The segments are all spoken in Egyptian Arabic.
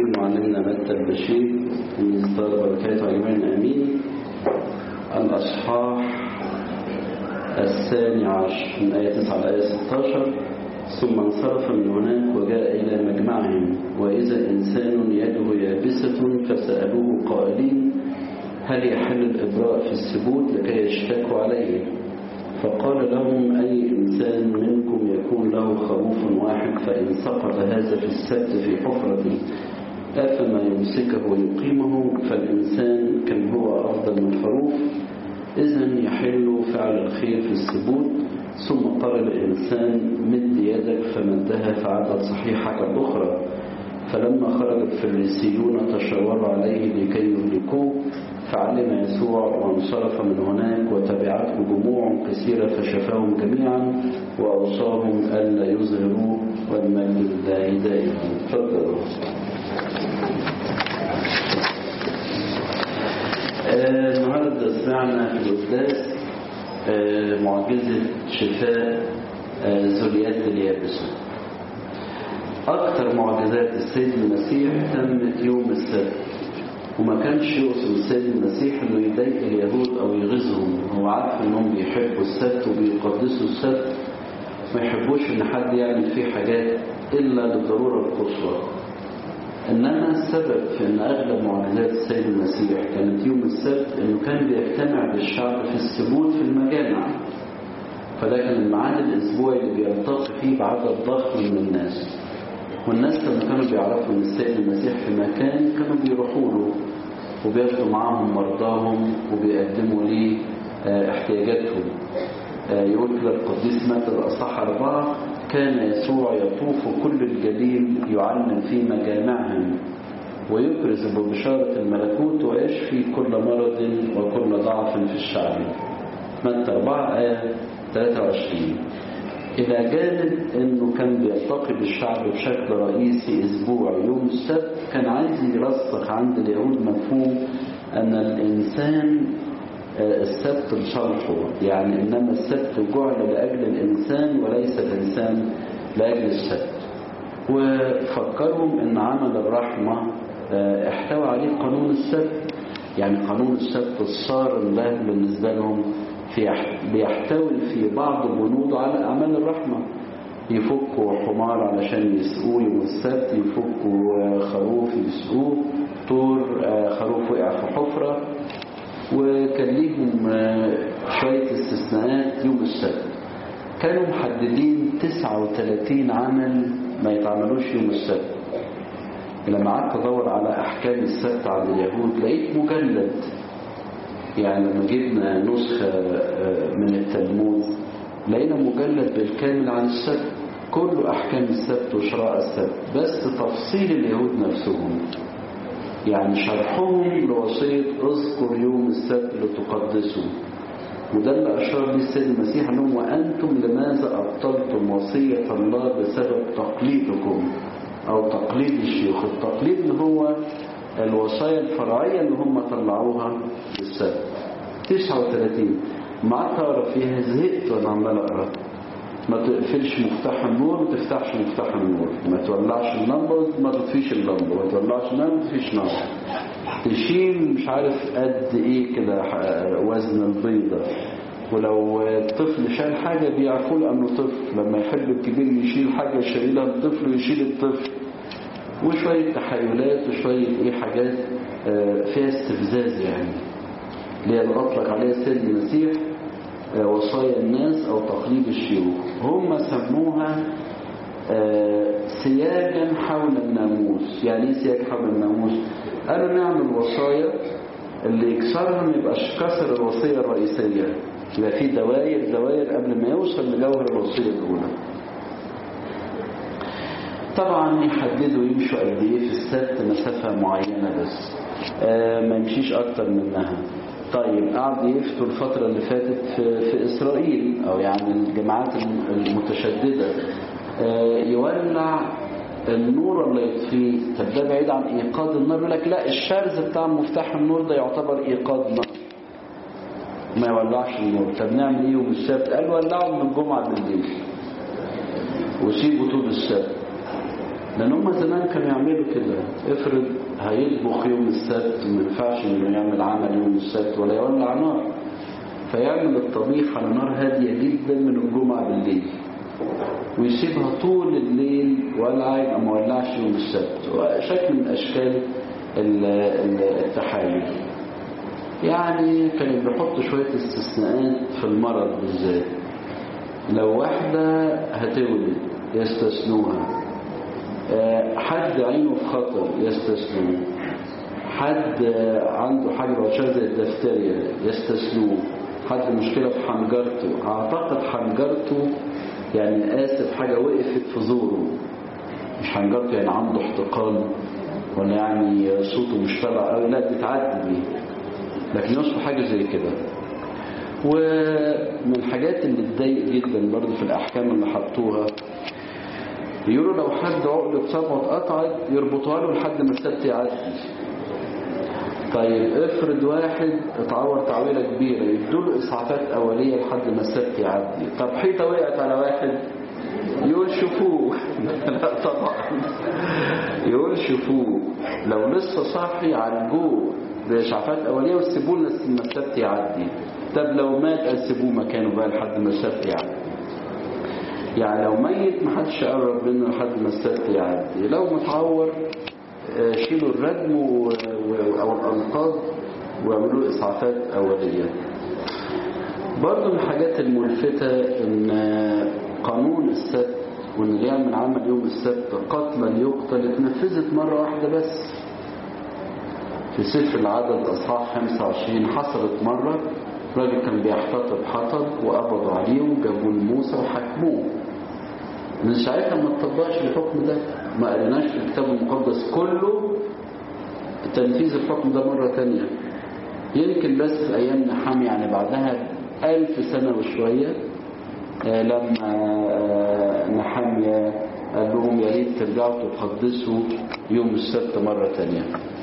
إنجيل معلمنا متى البشير من إصدار بركاته أجمعين آمين الأصحاح الثاني عشر من آية 9 إلى آية 16 ثم انصرف من هناك وجاء إلى مجمعهم وإذا إنسان يده يابسة فسألوه قائلين هل يحل الإبراء في السبوت لكي يشتكوا عليه فقال لهم أي إنسان منكم يكون له خروف واحد فإن سقط هذا في السبت في حفرة أفما يمسكه ويقيمه فالإنسان كم هو أفضل من الخروف إذا يحل فعل الخير في السبوت ثم قال الإنسان مد يدك فمدها فعدت صحيحة الأخرى فلما خرج الفريسيون تشاوروا عليه لكي يهلكوه فعلم يسوع وانصرف من هناك وتبعته جموع كثيرة فشفاهم جميعا وأوصاهم ألا يظهروا والمجد لله دائما تفضلوا النهارده سمعنا في القداس معجزة شفاء ذريات اليابسة أكثر معجزات السيد المسيح تمت يوم السبت وما كانش يقصد السيد المسيح انه يضايق اليهود او يغيظهم هو عارف انهم بيحبوا السبت وبيقدسوا السبت ما يحبوش ان حد يعمل فيه حاجات الا للضروره القصوى انما السبب في ان اغلب معجزات السيد المسيح كانت يوم السبت انه كان بيجتمع بالشعب في السبوت في المجامع فده كان الميعاد الاسبوعي اللي بيلتقي فيه بعدد ضخم من الناس والناس لما كانوا بيعرفوا ان السيد المسيح في مكان كانوا بيروحوا له وبياخدوا معاهم مرضاهم وبيقدموا ليه احتياجاتهم يقول كده القديس مات الأصح أربعة كان يسوع يطوف كل الجليل يعلم في مجامعهم ويكرز ببشارة الملكوت ويشفي كل مرض وكل ضعف في الشعب متى 4 آية 23 إلى جانب أنه كان بيلتقي بالشعب بشكل رئيسي أسبوع يوم السبت كان عايز يرسخ عند اليهود مفهوم أن الإنسان السبت لصالحه يعني إنما السبت جعل لأجل الإنسان وليس الإنسان لأجل السبت وفكرهم أن عمل الرحمة احتوى عليه قانون السبت يعني قانون السبت الصارم له بالنسبة لهم في بيحتوي في بعض بنوده على أعمال الرحمة يفكوا حمار علشان يسقوه يوم السبت يفكوا خروف يسقوه طور خروف وقع في حفرة وكان ليهم شوية استثناءات يوم السبت كانوا محددين 39 عمل ما يتعملوش يوم السبت لما قعدت ادور على احكام السبت عند اليهود لقيت مجلد يعني لما جبنا نسخة من التلمود لقينا مجلد بالكامل عن السبت كله أحكام السبت وشراء السبت بس تفصيل اليهود نفسهم يعني شرحهم لوصية اذكر يوم السبت لتقدسه وده اللي أشار به السيد المسيح أنهم وأنتم لماذا أبطلتم وصية الله بسبب تقليدكم أو تقليد الشيوخ التقليد اللي هو الوصايا الفرعية اللي هم طلعوها في السبت 39 ما قعدت اقرا فيها زهقت وانا عمال اقرا ما تقفلش مفتاح النور ما تفتحش مفتاح النور ما تولعش اللمبه ما تطفيش اللمبه ما تولعش نار ما تطفيش نار تشيل مش عارف قد ايه كده وزن البيضه ولو الطفل شال حاجه بيعرفوا له انه طفل لما يحب الكبير يشيل حاجه يشيلها الطفل ويشيل الطفل وشوية تحيلات وشوية ايه حاجات فيها استفزاز يعني اللي هي أطلق عليها السيد المسيح وصايا الناس أو تقليد الشيوخ هم سموها سياجا حول الناموس يعني ايه سياج حول الناموس قالوا نعمل وصايا اللي يكسرها ما يبقاش كسر الوصية الرئيسية يبقى في دوائر دوائر قبل ما يوصل لجوهر الوصية الأولى طبعا يحددوا يمشوا قد ايه في السبت مسافة معينة بس آه ما يمشيش اكتر منها طيب قعد يفتوا الفترة اللي فاتت في, في اسرائيل او يعني الجماعات المتشددة آه يولع النور ولا يطفيه طب ده بعيد عن ايقاد النار يقول لك لا الشرز بتاع مفتاح النور ده يعتبر ايقاد نار ما يولعش النور طب نعمل ايه يوم السبت قال ولعوا من الجمعة بالليل وسيبوا طول السبت لان هم زمان كانوا يعملوا كده افرض هيطبخ يوم السبت ما ينفعش انه يعمل عمل يوم السبت ولا يولع نار فيعمل الطبيخ على نار هاديه جدا من الجمعه بالليل ويسيبها طول الليل ولا يبقى ما ولعش يوم السبت شكل من اشكال التحايل يعني كان بيحط شويه استثناءات في المرض بالذات لو واحده هتولد يستثنوها حد عينه في خطر يستثنوه حد عنده حاجة بشرة زي الدفتريا يستثنوه حد مشكلة في حنجرته اعتقد حنجرته يعني آسف حاجة وقفت في زوره مش حنجرته يعني عنده احتقان ولا يعني صوته مش طالع قوي لا بتعدي بيه لكن يوصف حاجة زي كده ومن الحاجات اللي تضايق جدا برضه في الأحكام اللي حطوها يقولوا لو حد عقدة صبعه اتقطعت يربطوها له لحد ما السبت يعدي طيب افرض واحد اتعور تعويره كبيره يدوا له اسعافات اوليه لحد ما السبت يعدي طب حيطه وقعت على واحد يقول شوفوه لا طبعا يقول شوفوه لو لسه صاحي عالجوه باسعافات اوليه وسيبوه لما السبت يعدي طب لو مات اسيبوه مكانه بقى لحد ما السبت يعدي يعني لو ميت محدش يقرب منه لحد ما السبت يعدي لو متعور شيلوا الردم او الانقاض واعملوا له اسعافات اوليه برضه من الحاجات الملفتة ان قانون السبت وان اللي يعمل عمل يوم السبت قتلا يقتل اتنفذت مرة واحدة بس في سفر العدد اصحاح 25 حصلت مرة راجل كان بيحتطب حطب وقبضوا عليه وجابوا لموسى وحكموه من ساعتها ما اتطبقش الحكم ده ما قريناش في الكتاب المقدس كله تنفيذ الحكم ده مرة تانية يمكن بس في أيام نحام يعني بعدها ألف سنة وشوية آه لما آه نحامية قال لهم يا ريت ترجعوا تقدسوا يوم السبت مرة تانية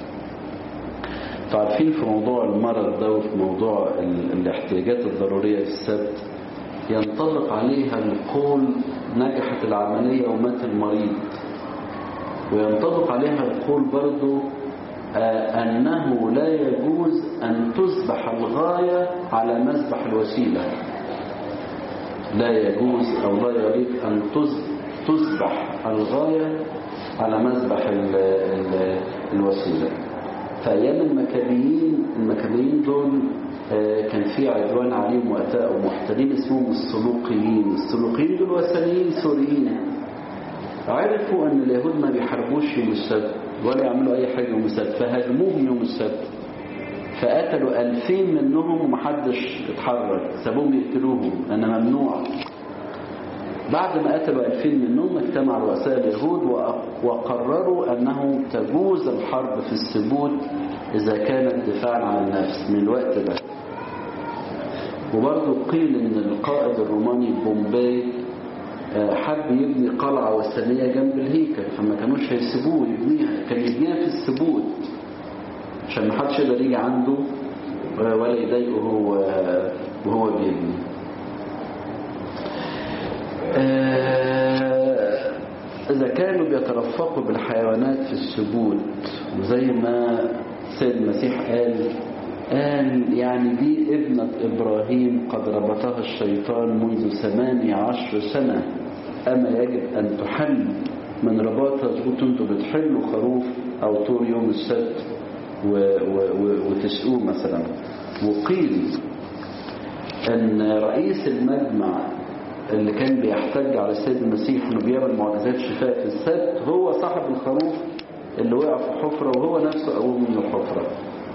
عارفين في موضوع المرض ده وفي موضوع الاحتياجات الضرورية في السبت ينطبق عليها القول نجحت العملية ومات المريض وينطبق عليها القول برضو آه أنه لا يجوز أن تذبح الغاية على مذبح الوسيلة لا يجوز أو لا يليق أن تذبح الغاية على مذبح ال ال الوسيلة في أيام المكابيين المكابيين دول كان في عدوان عليهم وقتها ومحتلين اسمهم السلوقيين السلوقيين دول وثنيين سوريين عرفوا ان اليهود ما بيحاربوش يوم السبت ولا يعملوا اي حاجه يوم السبت فهاجموهم يوم السبت فقتلوا ألفين منهم ومحدش اتحرك سابوهم يقتلوهم لأن ممنوع بعد ما قتلوا ألفين منهم اجتمع رؤساء اليهود وقرروا أنه تجوز الحرب في السبوت إذا كانت دفاعا عن النفس من الوقت ده وبرضه قيل ان القائد الروماني بومباي حب يبني قلعة وثنية جنب الهيكل فما كانوش هيسيبوه يبنيها كان يبنيها في السبوت عشان ما حدش يقدر يجي عنده ولا يضايقه هو وهو بيبني إذا كانوا بيترفقوا بالحيوانات في السبوت وزي ما سيد المسيح قال قال يعني دي ابنة إبراهيم قد ربطها الشيطان منذ ثمانية عشر سنة أما يجب أن تحل من رباطها تقول انتوا بتحلوا خروف أو طور يوم السبت وتسقوه مثلا وقيل أن رئيس المجمع اللي كان بيحتج على السيد المسيح انه بيعمل معجزات شفاء في السبت هو صاحب الخروف اللي وقع في حفرة وهو نفسه قوم من الحفرة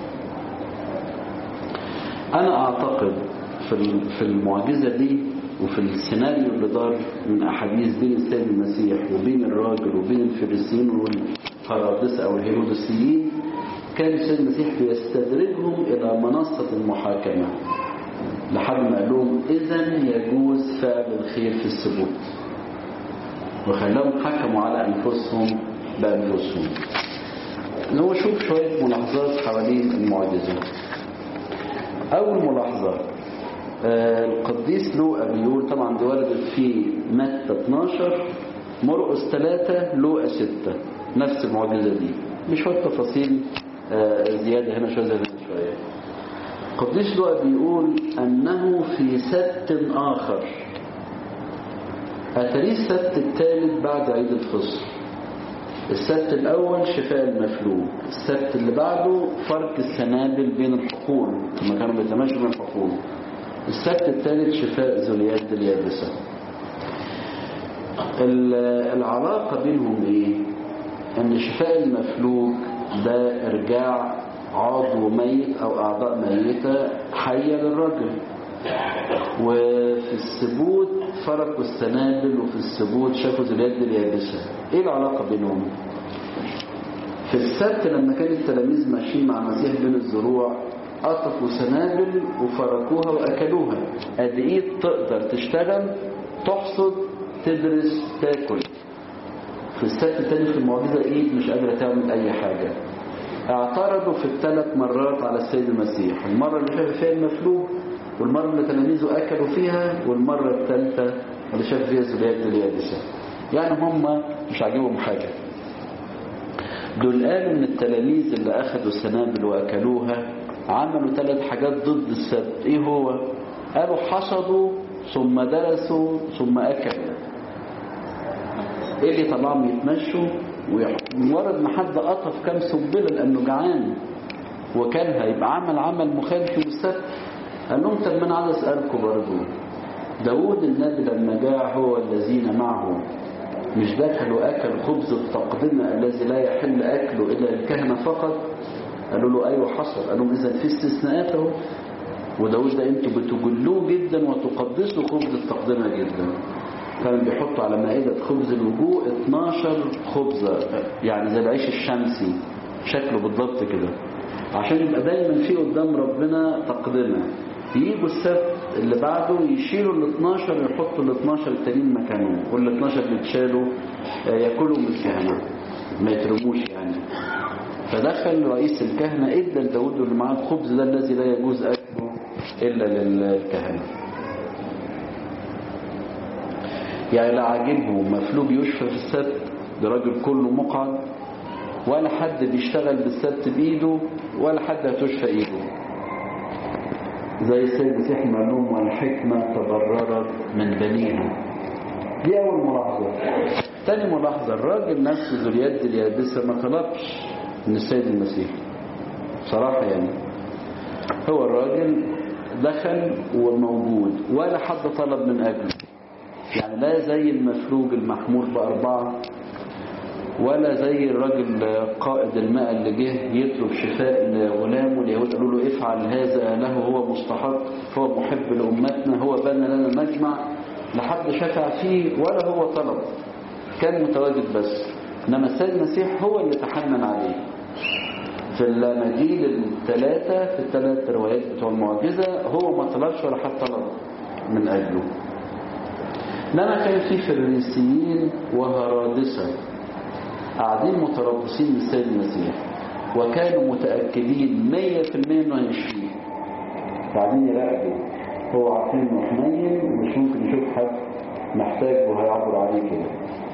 أنا أعتقد في المعجزة دي وفي السيناريو اللي دار من أحاديث بين السيد المسيح وبين الراجل وبين الفريسيين والقراطسة أو الهيرودسيين كان السيد المسيح بيستدرجهم إلى منصة المحاكمة لحد ما قال لهم إذا يجوز فعل الخير في السبوت وخلاهم حكموا على أنفسهم بأنفسهم نو شوف شوية ملاحظات حوالين المعجزة أول ملاحظة آه القديس لوقا بيقول طبعا دي وردت في متى 12 مرقس ثلاثة لوقا ستة نفس المعجزة دي مش شوية تفاصيل آه، زيادة هنا شوية زيادة هنا شوية قديس لوقا بيقول أنه في سبت آخر أتريه السبت الثالث بعد عيد الفصل السبت الأول شفاء المفلوج السبت اللي بعده فرق السنابل بين الحقول لما كانوا بيتماشوا بين الحقول السبت الثالث شفاء ذو اليد اليابسة ال- العلاقة بينهم ايه ان شفاء المفلوج ده ارجاع عضو ميت او اعضاء ميتة حية للرجل وفي الثبوت فرقوا السنابل وفي الثبوت شافوا ذو اليد اليابسة ايه العلاقة بينهم في السبت لما كان التلاميذ ماشيين مع المسيح بين الزروع قطفوا سنابل وفركوها واكلوها قد ايه تقدر تشتغل تحصد تدرس تاكل في السبت التاني في المعجزة ايد مش قادرة تعمل اي حاجة اعترضوا في الثلاث مرات على السيد المسيح المرة اللي شاف فيها المفلوج والمرة اللي تلاميذه اكلوا فيها والمرة الثالثة اللي شاف فيها زبيب اليابسة يعني هم مش عاجبهم حاجة دول قالوا ان التلاميذ اللي اخذوا السنابل واكلوها عملوا ثلاث حاجات ضد السبت ايه هو قالوا حصدوا ثم درسوا ثم اكلوا ايه اللي طلعهم يتمشوا ومجرد ما حد قطف كام سنبله لانه جعان وكلها يبقى عمل عمل مخالف للسبت قال لهم طب ما انا عايز اسالكم برضه داوود النبي لما جاء هو الذين معه مش دخلوا أكل خبز التقدمة الذي لا يحل أكله إلا الكهنة فقط قالوا له أيوة حصل قالوا لهم إذا في استثناءات اهو وداود ده انتوا بتجلوه جدا وتقدسوا خبز التقدمة جدا كانوا بيحطوا على مائدة خبز الوجوه 12 خبزة يعني زي العيش الشمسي شكله بالضبط كده عشان يبقى دايما في قدام ربنا تقدمة يجوا السبت اللي بعده يشيلوا ال 12 يحطوا ال 12 التانيين مكانهم وال 12 اللي اتشالوا آه، ياكلهم الكهنة ما يترموش يعني فدخل رئيس الكهنة ادى لداود اللي معاه الخبز ده الذي لا يجوز اكله الا للكهنة يعني لا عاجبهم مفلوج يشفى في السبت ده راجل كله مقعد ولا حد بيشتغل بالسبت بايده ولا حد هتشفى ايده زي السيد المسيح ما قال لهم والحكمة تبررت من بنيها دي أول ملاحظة تاني ملاحظة الراجل نفسه ذو اليد اليابسة ما طلبش من السيد المسيح صراحة يعني هو الراجل دخل وموجود ولا حد طلب من أجله يعني لا زي المفلوج المحمول بأربعة ولا زي الراجل قائد الماء اللي جه يطلب شفاء لغلامه اليهود قالوا له افعل هذا له هو مستحق هو محب لأمتنا هو بنى لنا مجمع لحد شفع فيه ولا هو طلب كان متواجد بس انما السيد المسيح هو اللي تحنن عليه في المجيل الثلاثة في الثلاث روايات بتوع المعجزة هو ما طلبش ولا حد طلب من أجله انما كان في فريسيين وهرادسة قاعدين متربصين بالسيد المسيح وكانوا متأكدين مية في المية انه هيشفيه قاعدين يراقبوا هو عارفين انه حنين ومش ممكن يشوف حد محتاج وهيعبر عليه كده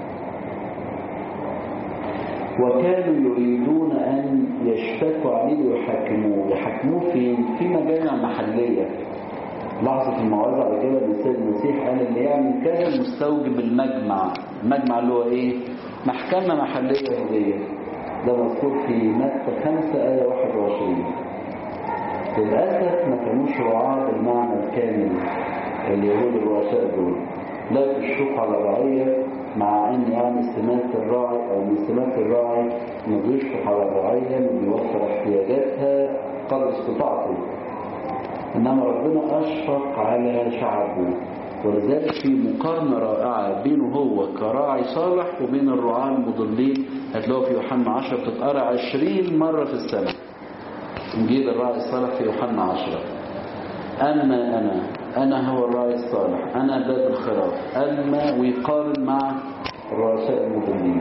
وكانوا يريدون أن يشتكوا عليه ويحاكموه يحاكموه في في مجامع محلية لحظة الموعظة على كده السيد المسيح قال اللي يعمل كذا مستوجب المجمع المجمع اللي هو ايه محكمة محلية يهودية ده مذكور في متى 5 آية 21 للأسف ما كانوش رعاة بالمعنى الكامل اليهود الرؤساء دول لا تشرف على الرعية مع ان يعني سمات الراعي او من سمات الراعي انه بيشفق على الرعية انه بيوفر احتياجاتها قدر استطاعته انما ربنا اشفق على شعبه ولذلك في مقارنة رائعة بينه هو كراعي صالح وبين الرعاة المضلين هتلاقوا في يوحنا 10 بتتقرأ 20 مرة في السنة انجيل الراعي الصالح في يوحنا 10 أما أنا أنا هو الراعي الصالح أنا باب الخراف أما ويقارن مع الرؤساء المضلين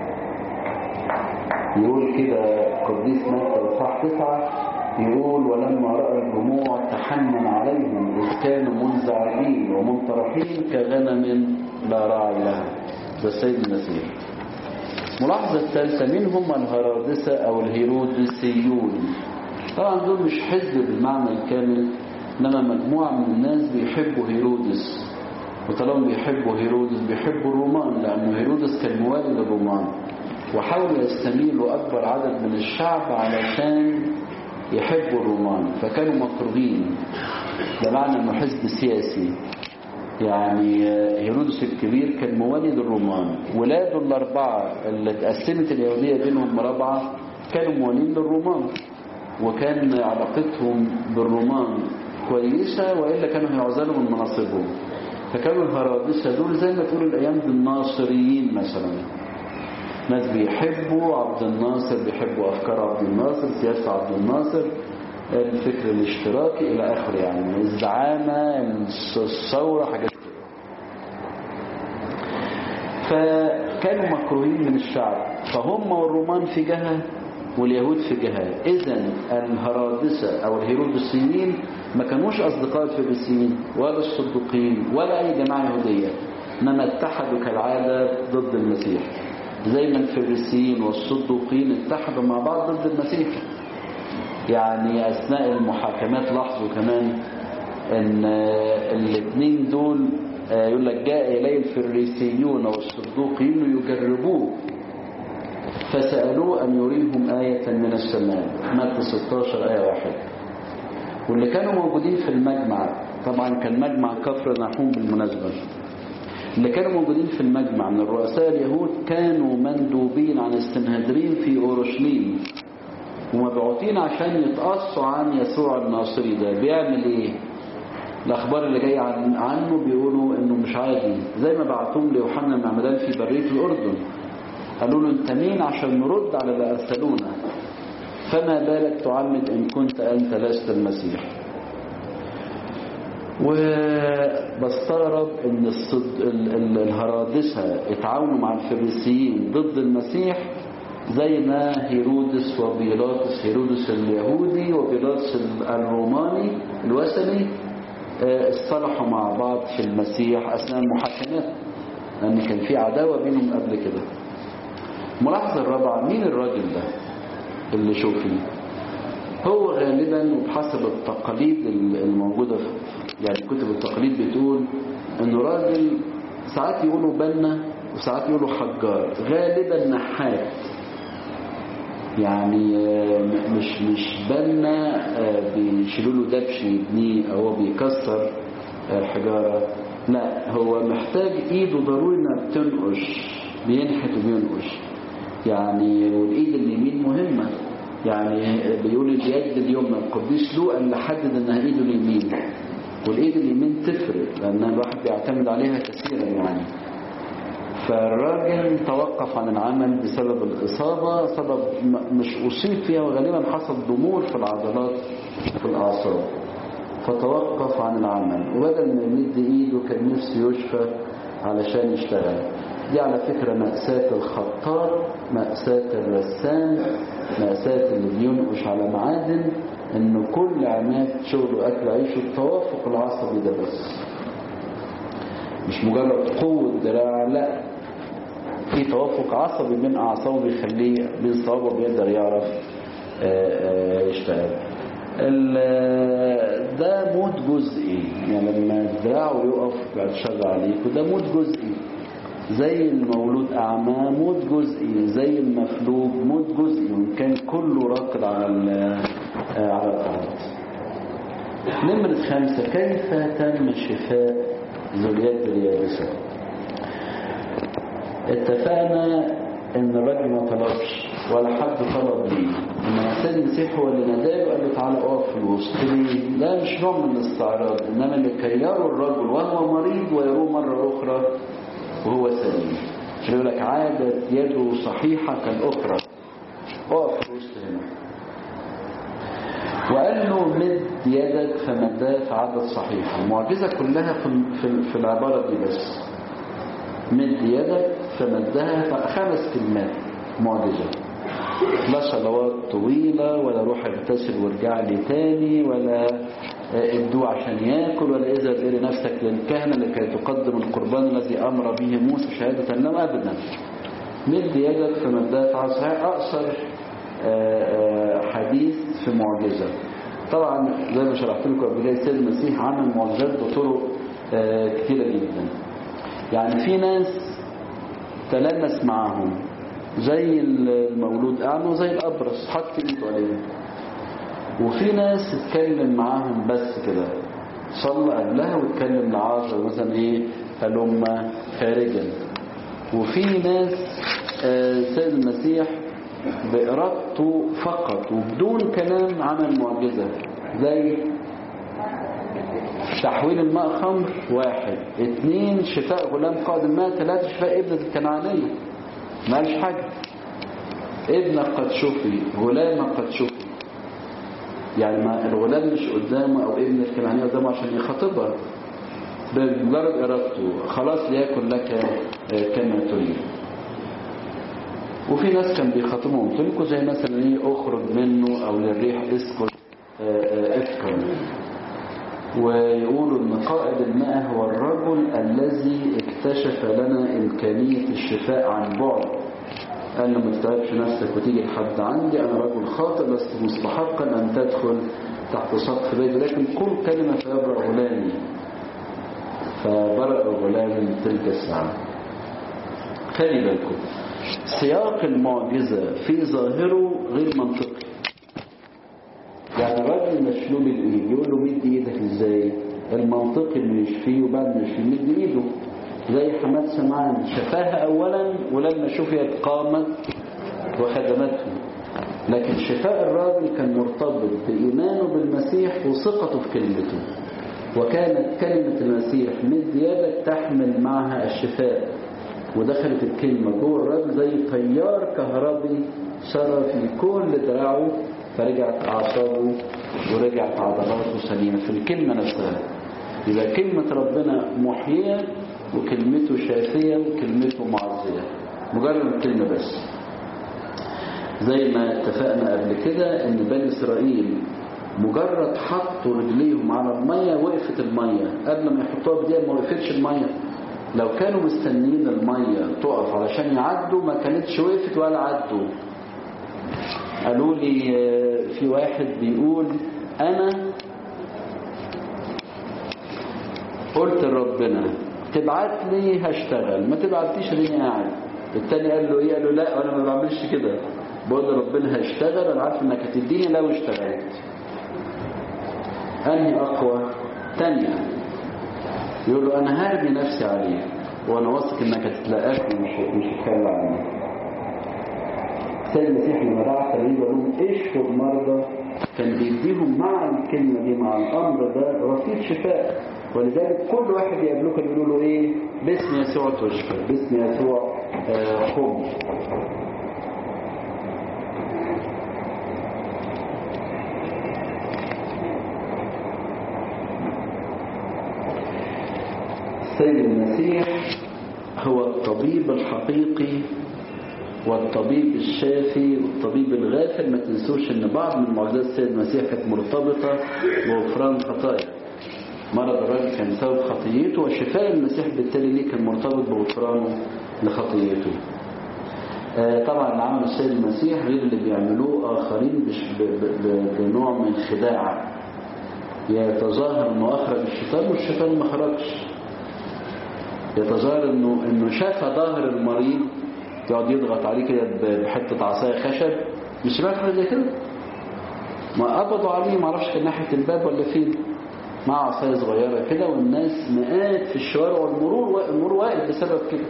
يقول كده قديس متى اصحاح 9 يقول ولما رأى الجموع تحنن عليهم إذ كانوا منزعجين ومنطرحين كغنم لا راعي لها ده السيد المسيح ملاحظة الثالثة مين هم الهرادسة أو الهيرودسيون طبعا دول مش حزب بالمعنى الكامل إنما مجموعة من الناس بيحبوا هيرودس وطالما بيحبوا هيرودس بيحبوا الرومان لأنه هيرودس كان موالي للرومان وحاول يستميلوا أكبر عدد من الشعب علشان يحبوا الرومان فكانوا مكروهين ده معنى أنه حزب سياسي يعني هيرودس الكبير كان موالي للرومان ولاده الأربعة اللي اتقسمت اليهودية بينهم مربعة كانوا موالين للرومان وكان علاقتهم بالرومان كويسة وإلا كانوا هيعزلوا من مناصبهم فكانوا الهرادسة دول زي ما تقول الأيام دي الناصريين مثلا ناس بيحبوا عبد الناصر بيحبوا أفكار عبد الناصر سياسة عبد الناصر الفكر الاشتراكي إلى آخره يعني الزعامة الثورة حاجات كده فكانوا مكروهين من الشعب فهم والرومان في جهة واليهود في جهة إذا الهرادسة أو الهيرودسيين ما كانوش أصدقاء الفريسيين ولا الصدوقيين ولا أي جماعة يهودية إنما اتحدوا كالعادة ضد المسيح زي ما الفريسيين والصدوقيين اتحدوا مع بعض ضد المسيح يعني أثناء المحاكمات لاحظوا كمان ان الاثنين دول يقول لك جاء إليه الفريسيون والصدوقيين يجربوه فسألوه أن يريهم آية من السماء متى 16 آية واحد واللي كانوا موجودين في المجمع طبعا كان مجمع كفر نحوم بالمناسبة اللي كانوا موجودين في المجمع من الرؤساء اليهود كانوا مندوبين عن السنهدرين في أورشليم ومبعوثين عشان يتقصوا عن يسوع الناصري ده بيعمل ايه الاخبار اللي جايه عن عنه بيقولوا انه مش عادي زي ما بعتهم ليوحنا المعمدان في بريه الاردن قالوا له انت مين عشان نرد على اللي ارسلونا فما بالك تعمد ان كنت انت لست المسيح وبستغرب ان الصد... ال... ال... الهرادسه اتعاونوا مع الفريسيين ضد المسيح زي ما هيرودس وبيلاطس هيرودس اليهودي وبيلاطس الروماني الوثني اصطلحوا مع بعض في المسيح أثناء المحاكمات لأن كان في عداوة بينهم قبل كده ملاحظة الرابعة مين الراجل ده اللي شوفيه هو غالبا وبحسب التقاليد الموجودة يعني كتب التقاليد بتقول انه راجل ساعات يقولوا بنا وساعات يقولوا حجار غالبا نحات يعني مش مش بنا بيشيلوا له دبش يبنيه او هو بيكسر حجارة لا هو محتاج ايده ضروري انها بتنقش بينحت وبينقش يعني والايد اليمين مهمة يعني بيقول اليد اليمنى القديس لوقا اللي حدد انها ايده اليمين والايد اليمين تفرق لان الواحد بيعتمد عليها كثيرا يعني فالراجل توقف عن العمل بسبب الإصابة سبب مش أصيب فيها وغالبا حصل ضمور في العضلات في الأعصاب فتوقف عن العمل وبدل ما يمد إيده كان نفسه يشفى علشان يشتغل دي على فكرة مأساة الخطار مأساة الرسام مأساة اللي بينقش على معادن إنه كل عماد شغل وأكل عيشه التوافق العصبي ده بس مش مجرد قوة دراع لا في توافق عصبي بين أعصابه بيخليه بين صوابه بيقدر يعرف يشتغل ده موت جزئي يعني لما دراعه يقف بعد شر عليك وده موت جزئي زي المولود أعمى موت جزئي زي المفلوج موت جزئي وإن كان كله راكد على على الأرض نمرة خمسة كيف تم شفاء ذو اليد اليابسة اتفقنا ان الراجل ما طلبش ولا حد طلب ليه انما السيد المسيح هو اللي ناداه وقال له تعالى اقف في الوسط ليه؟ ده مش نوع من الاستعراض انما لكي يروا الرجل وهو مريض ويروه مره اخرى وهو سليم عشان يقول لك عادت يده صحيحه كالاخرى اقف في الوسط هنا وقال له مد يدك فمدها في عدد صحيح المعجزة كلها في, في العبارة دي بس مد يدك فمدها خمس كلمات معجزة لا صلوات طويلة ولا روح اغتسل وارجع لي تاني ولا ادوه عشان ياكل ولا اذهب الى نفسك للكهنة لكي تقدم القربان الذي امر به موسى شهادة لهم ابدا مد يدك في مدات عصا اقصر حديث في معجزة طبعا زي ما شرحت لكم قبل كده السيد المسيح عمل معجزات بطرق كثيرة جدا يعني في ناس تلمس معاهم زي المولود أعمى وزي الأبرص حط ايده عليه وفي ناس اتكلم معاهم بس كده صلى قبلها واتكلم لعازر مثلا ايه هلم خارجا وفي ناس سيد المسيح بإرادته فقط وبدون كلام عمل معجزة زي تحويل الماء خمر واحد اثنين شفاء غلام قائد الماء ثلاثة شفاء ابنة الكنعانية ما قالش حاجة ابنك قد شفي غلامك قد شفي يعني ما الغلام مش قدامه او ابن الكنعانية قدامه عشان يخاطبها بمجرد ارادته خلاص ليكن لك كما تريد وفي ناس كان بيخاطبهم تلكوا زي مثلا ايه اخرج منه او للريح اسكت افكر ويقولوا ان قائد الماء هو الرجل الذي اكتشف لنا امكانية الشفاء عن بعد قال له ما تتعبش نفسك وتيجي لحد عندي انا رجل خاطئ لست مستحقا ان تدخل تحت سقف بيتي لكن كل كلمة فيبرأ غلامي فبرأ غلام تلك الساعة خلي بالكم سياق المعجزة في ظاهره غير منطقي يعني الراجل مشلول الايد يقول له مد ايدك ازاي المنطقي انه يشفيه وبعد ما يشفيه مد ايده زي حماد سمعان شفاها اولا ولما شفيت قامت وخدمته لكن شفاء الراجل كان مرتبط بإيمانه بالمسيح وثقته في كلمته وكانت كلمة المسيح مد يدك تحمل معها الشفاء ودخلت الكلمة جوه الراجل زي تيار كهربي سرى في كل دراعه فرجعت أعصابه ورجعت عضلاته سليمة في الكلمة نفسها يبقى كلمة ربنا محيية وكلمته شافية وكلمته معزية مجرد كلمة بس زي ما اتفقنا قبل كده ان بني اسرائيل مجرد حطوا رجليهم على المية وقفت المية قبل ما يحطوها بدقيقة ما وقفتش المية لو كانوا مستنيين المية تقف علشان يعدوا ما كانتش وقفت ولا عدوا قالوا لي في واحد بيقول انا قلت لربنا تبعت لي هشتغل ما تبعتليش لاني قاعد التاني قال له ايه قال له لا انا ما بعملش كده بقول لربنا هشتغل انا عارف انك هتديني لو اشتغلت انهي اقوى تانية يقول له انا هرمي نفسي عليك وانا واثق انك هتتلاقاك ومش مش هتخلى عني سيد المسيح لما دعا تلاميذه قال لهم اشفوا المرضى كان بيديهم مع الكلمه دي مع الامر ده رصيد شفاء ولذلك كل واحد يقابله كان يقولوا له ايه باسم يسوع تشفى باسم يسوع خم السيد المسيح هو الطبيب الحقيقي والطبيب الشافي والطبيب الغافل ما تنسوش ان بعض من معجزات السيد المسيح كانت مرتبطة بغفران خطايا مرض الراجل كان بسبب خطيته وشفاء المسيح بالتالي ليه كان مرتبط بغفرانه لخطيته آه طبعا اللي عمل السيد المسيح غير اللي بيعملوه آخرين بنوع من الخداع يتظاهر انه اخرج الشيطان والشيطان ما خرجش يتظاهر انه انه شاف ظاهر المريض يقعد يضغط عليه كده بحته عصايه خشب مش سمعت زي كده ما قبضوا عليه ما اعرفش كان ناحيه الباب ولا فين مع عصايه صغيره كده والناس مئات في الشوارع والمرور المرور واقف بسبب كده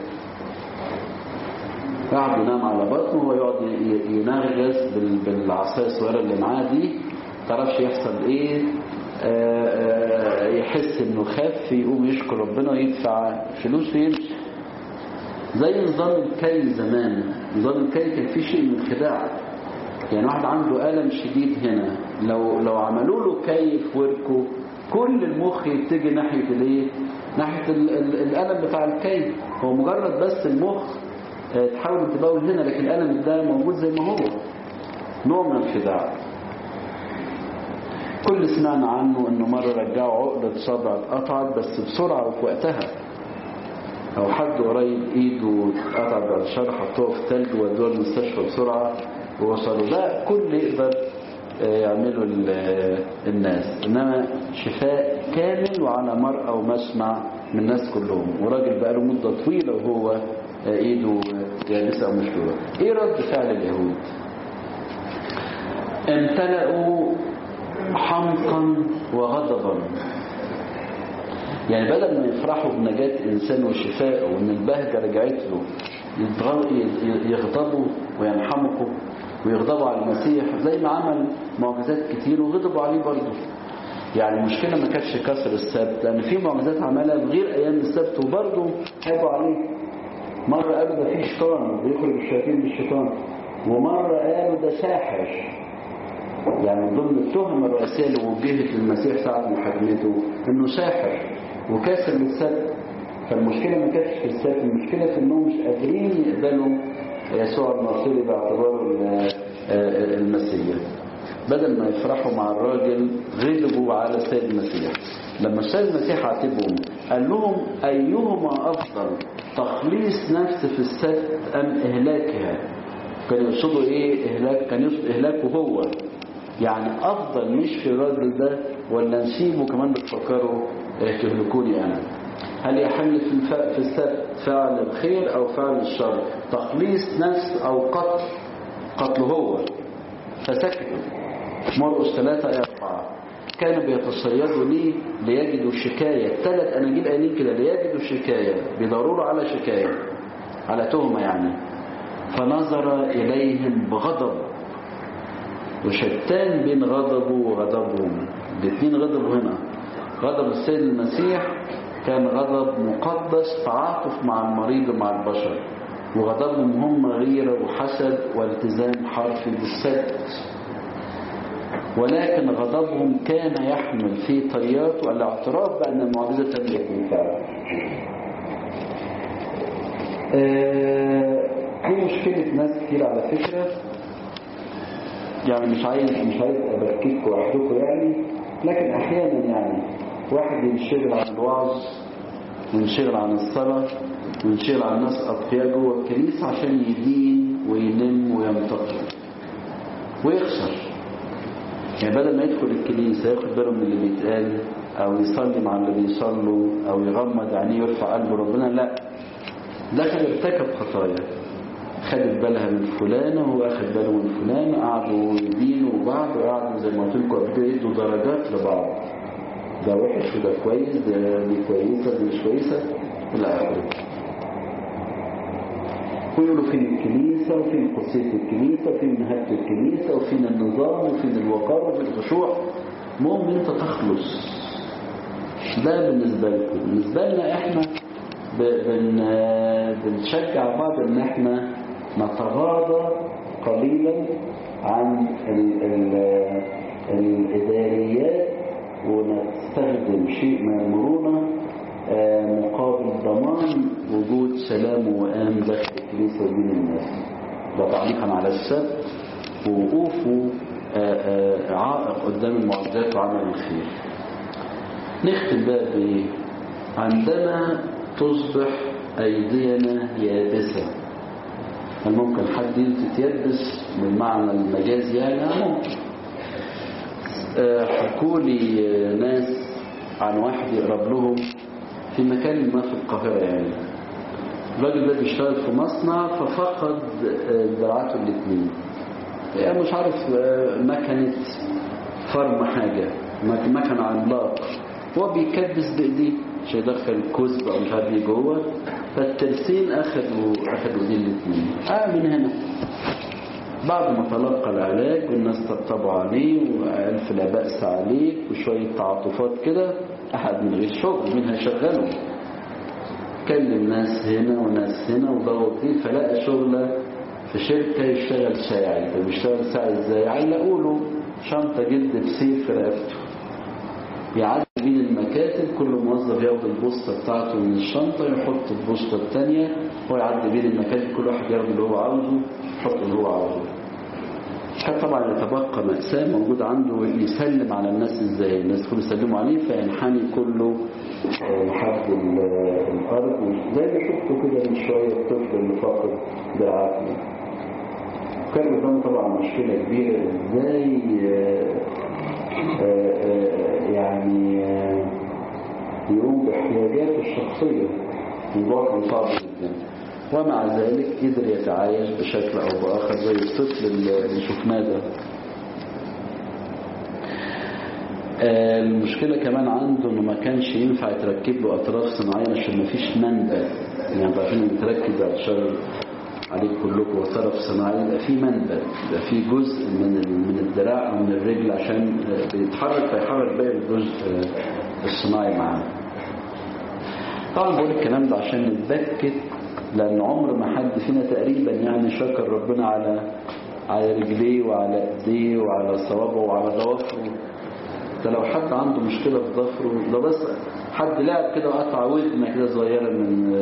قاعد ينام على بطنه ويقعد ينغز بالعصايه الصغيره اللي معاه دي تعرفش يحصل ايه آآ آآ يحس انه خف يقوم يشكر ربنا ويدفع فلوس ويمشي زي نظام الكي زمان نظام الكي كان فيه شيء من الخداع يعني واحد عنده ألم شديد هنا لو لو عملوا له كي في وركه كل المخ يتجه ناحية الايه ناحية ال ال الألم بتاع الكي هو مجرد بس المخ تحاول تبول هنا لكن الألم ده موجود زي ما هو نوع من الخداع كل سمعنا عنه انه مرة رجعوا عقدة صبع اتقطعت بس بسرعة وفي وقتها او حد قريب ايده اتقطعت بعد الشر حطوها في الثلج ودوها المستشفى بسرعة ووصلوا لا كل يقدر يعملوا الناس انما شفاء كامل وعلى مرأى ومسمع من الناس كلهم وراجل بقاله مدة طويلة وهو ايده يابسة او مشلولة ايه رد فعل اليهود امتلأوا حمقا وغضبا يعني بدل ما يفرحوا بنجاة إنسان وشفائه وإن البهجة رجعت له يغضبوا وينحمقوا ويغضبوا على المسيح زي ما عمل معجزات كتير وغضبوا عليه برضه يعني المشكلة ما كانتش كسر السبت لأن في معجزات عملها بغير أيام السبت وبرضه هيبوا عليه مرة قالوا ده في شيطان بيخرج الشياطين بالشيطان ومرة قالوا ده ساحر يعني من ضمن التهم الرئيسية اللي وجهت للمسيح ساعة محاكمته انه ساحر وكاسر للسبت فالمشكلة ما كانتش في السبت المشكلة في انهم مش قادرين يقبلوا يسوع الناصري باعتباره المسيح بدل ما يفرحوا مع الراجل غضبوا على السيد المسيح لما السيد المسيح عاتبهم قال لهم أيهما أفضل تخليص نفس في السبت أم إهلاكها كان يقصدوا إيه إهلاك كان يقصد إهلاكه هو يعني أفضل مش في الراجل ده ولا نسيبه كمان بتفكروا تهلكوني أنا هل يحل في, الف... في السبت فعل الخير أو فعل الشر تخليص نفس أو قتل قتله هو فسكت مرقس 3 آية 4 كانوا بيتصيدوا ليه ليجدوا شكاية ثلاث أناجيل قايلين كده ليجدوا شكاية بيدوروا على شكاية على تهمة يعني فنظر إليهم بغضب وشتان بين غضبه وغضبهم الاثنين غضبوا هنا غضب السيد المسيح كان غضب مقدس تعاطف مع المريض ومع البشر وغضبهم هم غيرة وحسد والتزام حرفي بالسبت ولكن غضبهم كان يحمل في طياته الاعتراف بأن المعجزة لم يكن فعلا في مشكلة ناس كتير على فكرة يعني مش عايز مش عايز ابكيكم وحدكم يعني لكن احيانا يعني واحد ينشغل عن الوعظ وينشغل عن الصلاة وينشغل عن ناس أطفياء جوه الكنيسة عشان يدين وينم وينتقل ويخسر يعني بدل ما يدخل الكنيسة ياخد باله من اللي بيتقال أو يصلي مع اللي بيصلوا أو يغمض عينيه ويرفع قلبه ربنا لا دخل ارتكب خطايا خدت بالها من فلانة وهو أخد باله من فلانة قعدوا يدينوا بعض وقعدوا زي ما قلت لكم قبل كده يدوا درجات لبعض ده وحش وده كويس ده دي كويسة دي مش كويسة إلى آخره ويقولوا فين الكنيسة وفين قدسية الكنيسة وفين نهاية الكنيسة وفين النظام وفين الوقار وفين الخشوع المهم انت تخلص ده بالنسبة لكم بالنسبة لنا احنا بن بنشجع بعض ان احنا نتغاضى قليلا عن ال ال الإداريات ونستخدم شيء من المرونة مقابل ضمان وجود سلام وقام داخل الكنيسة وبين الناس ده تعليقا على السبت ووقوفه عائق قدام المعجزات وعمل الخير نختم بقى بايه عندما تصبح ايدينا يابسة هل ممكن حد تتيبس بالمعنى المجازي يعني ممكن حكوا لي ناس عن واحد يقرب لهم في مكان ما في القاهرة يعني الراجل ده بيشتغل في مصنع ففقد دراعاته الاثنين يعني مش عارف مكنة فرم حاجة مكنة عملاق هو بيكبس بايديه مش هيدخل كزب او مش عارف ايه جوه فالترسين اخدوا اخدوا دي الاثنين اه من هنا بعد ما تلقى العلاج والناس طبطبوا عليه وألف لا بأس عليك وشوية تعاطفات كده أحد من غير شغل مين هيشغله كلم ناس هنا وناس هنا ودور فيه فلقى شغلة في شركة يشتغل ساعي طب يشتغل ساعي ازاي علقوا له شنطة جلد بسيف في رقبته يعدي بين المكاتب كل موظف ياخد البوسطة بتاعته من الشنطة يحط البوسطة الثانية ويعدي بين المكاتب كل واحد ياخد اللي هو عاوزه يحط اللي هو عاوزه كان طبعا يتبقى مأساة موجود عنده يسلم على الناس ازاي الناس كله يسلموا عليه فينحني كله لحد الأرض زي ما شفته كده من شوية الطفل اللي فاقد دراعاته كان قدامه طبعا مشكلة كبيرة ازاي يعني يقوم باحتياجاته الشخصية الموضوع كان صعب جدا ومع ذلك قدر يتعايش بشكل أو بآخر زي الطفل اللي شفناه ده المشكلة كمان عنده انه ما كانش ينفع يتركب له اطراف صناعية عشان ما فيش منبت يعني عشان يتركب بعد شر عليك كلكم وطرف صناعي يبقى في منبت يبقى في جزء من من الدراع او من الرجل عشان بيتحرك فيحرك باقي الجزء الصناعي معاه طبعا بقول الكلام ده عشان نتبكت لان عمر ما حد فينا تقريبا يعني شكر ربنا على على رجليه وعلى ايديه وعلى صوابعه وعلى ضوافره ده لو حد عنده مشكلة في ضفره ده بس حد لعب كده وقطع ودنه كده صغيرة من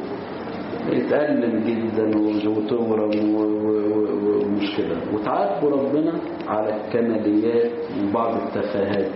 اتألم جدا وتورم ومشكلة وتعاتبوا ربنا على الكماليات وبعض التفاهات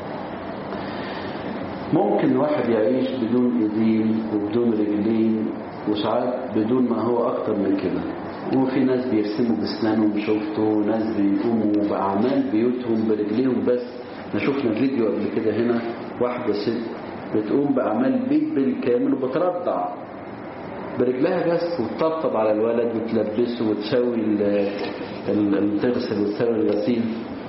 ممكن واحد يعيش بدون ايدين وبدون رجلين وساعات بدون ما هو اكتر من كده وفي ناس بيرسموا باسنانهم شفته وناس بيقوموا باعمال بيوتهم برجليهم بس احنا شفنا فيديو قبل كده هنا واحدة ست بتقوم بأعمال بيت بالكامل وبترضع برجلها بس وتطبطب على الولد وتلبسه وتسوي تغسل وتسوي الغسيل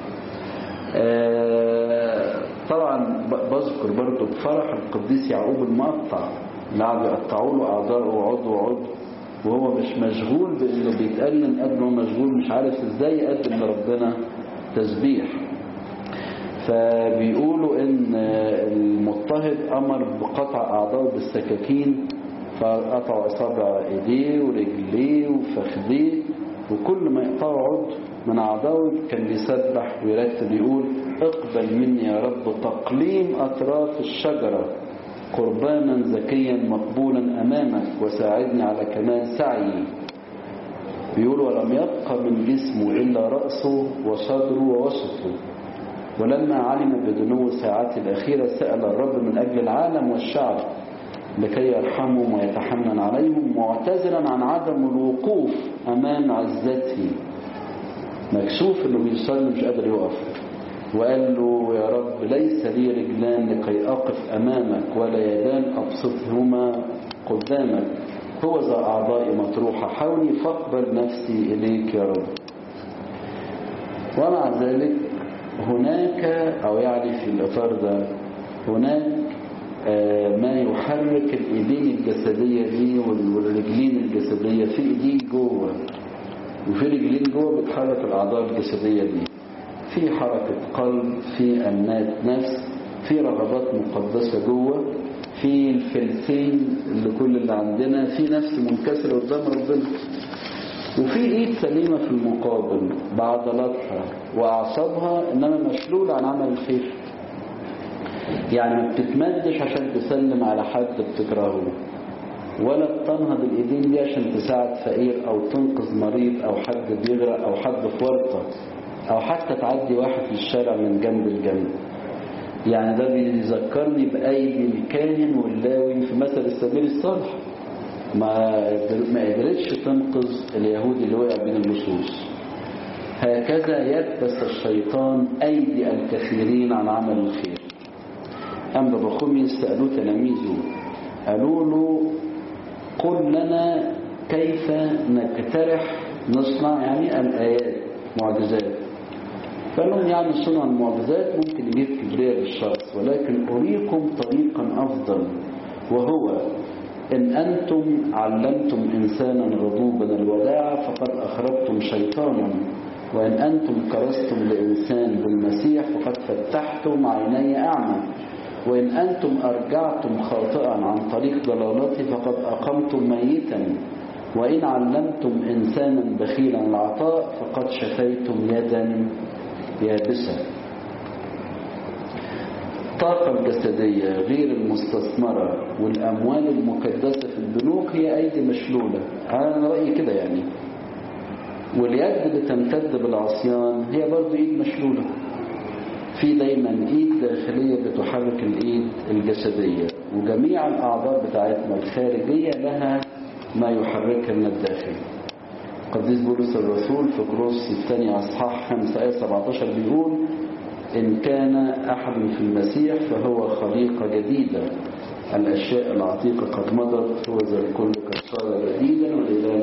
طبعا بذكر برضه بفرح القديس يعقوب المقطع اللي قعدوا يقطعوا له اعضاءه وعضو وعضو وهو مش مشغول بانه بيتألم قد ما هو مشغول مش عارف ازاي يقدم لربنا تسبيح فبيقولوا ان المضطهد امر بقطع اعضائه بالسكاكين فقطعوا اصابع ايديه ورجليه وفخذيه وكل ما يقطعوا عضو من اعضائه كان بيسبح ويرتب يقول اقبل مني يا رب تقليم اطراف الشجره قربانا زكيا مقبولا امامك وساعدني على كمال سعيي بيقول ولم يبقى من جسمه الا راسه وصدره ووسطه ولما علم بدنو ساعات الأخيرة سأل الرب من أجل العالم والشعب لكي يرحمهم ويتحنن عليهم معتذرا عن عدم الوقوف أمام عزته مكسوف انه بيصلي مش قادر يقف وقال له يا رب ليس لي رجلان لكي أقف أمامك ولا يدان أبسطهما قدامك هو ذا أعضائي مطروحة حولي فاقبل نفسي إليك يا رب ومع ذلك هناك أو يعني في الإطار ده هناك ما يحرك الإيدين الجسدية دي والرجلين الجسدية في إيدين جوه وفي رجلين جوه بتحرك الأعضاء الجسدية دي في حركة قلب في أمنات نفس في رغبات مقدسة جوه في الفلسين اللي كل اللي عندنا في نفس منكسرة قدام ربنا وفي ايد سليمة في المقابل بعضلاتها واعصابها انما مشلولة عن عمل الخير يعني ما بتتمدش عشان تسلم على حد بتكرهه ولا بتنهض الايدين دي عشان تساعد فقير او تنقذ مريض او حد بيغرق او حد في ورطة او حتى تعدي واحد في الشارع من جنب لجنب يعني ده بيذكرني بأيدي الكاهن واللاوي في مثل السبيل الصالح ما ما قدرتش تنقذ اليهودي اللي وقع بين اللصوص هكذا يلبس الشيطان أيدي الكثيرين عن عمل الخير أما بخومي سألوه تلاميذه قالوا له قل لنا كيف نقترح نصنع يعني الآيات معجزات قال لهم يعني صنع المعجزات ممكن يجيب كبرياء للشخص ولكن أريكم طريقا أفضل وهو إن أنتم علمتم إنسانا غضوبا الوداع فقد أخرجتم شيطانا وإن أنتم كرستم لإنسان بالمسيح فقد فتحتم عيني أعمى وإن أنتم أرجعتم خاطئا عن طريق ضلالتي فقد أقمتم ميتا وإن علمتم إنسانا بخيلا العطاء فقد شفيتم يدا يابسة الطاقة الجسدية غير المستثمرة والأموال المكدسة في البنوك هي أيدي مشلولة أنا رأيي كده يعني واليد اللي تمتد بالعصيان هي برضو ايد مشلولة في دايما ايد داخلية بتحرك الايد الجسدية وجميع الاعضاء بتاعتنا الخارجية لها ما يحركها من الداخل قديس بولس الرسول في كروس الثاني اصحاح 5 آية 17 بيقول إن كان أحد في المسيح فهو خليقة جديدة الأشياء العتيقة قد مضت هو ذا الكل قد صار جديدا والإله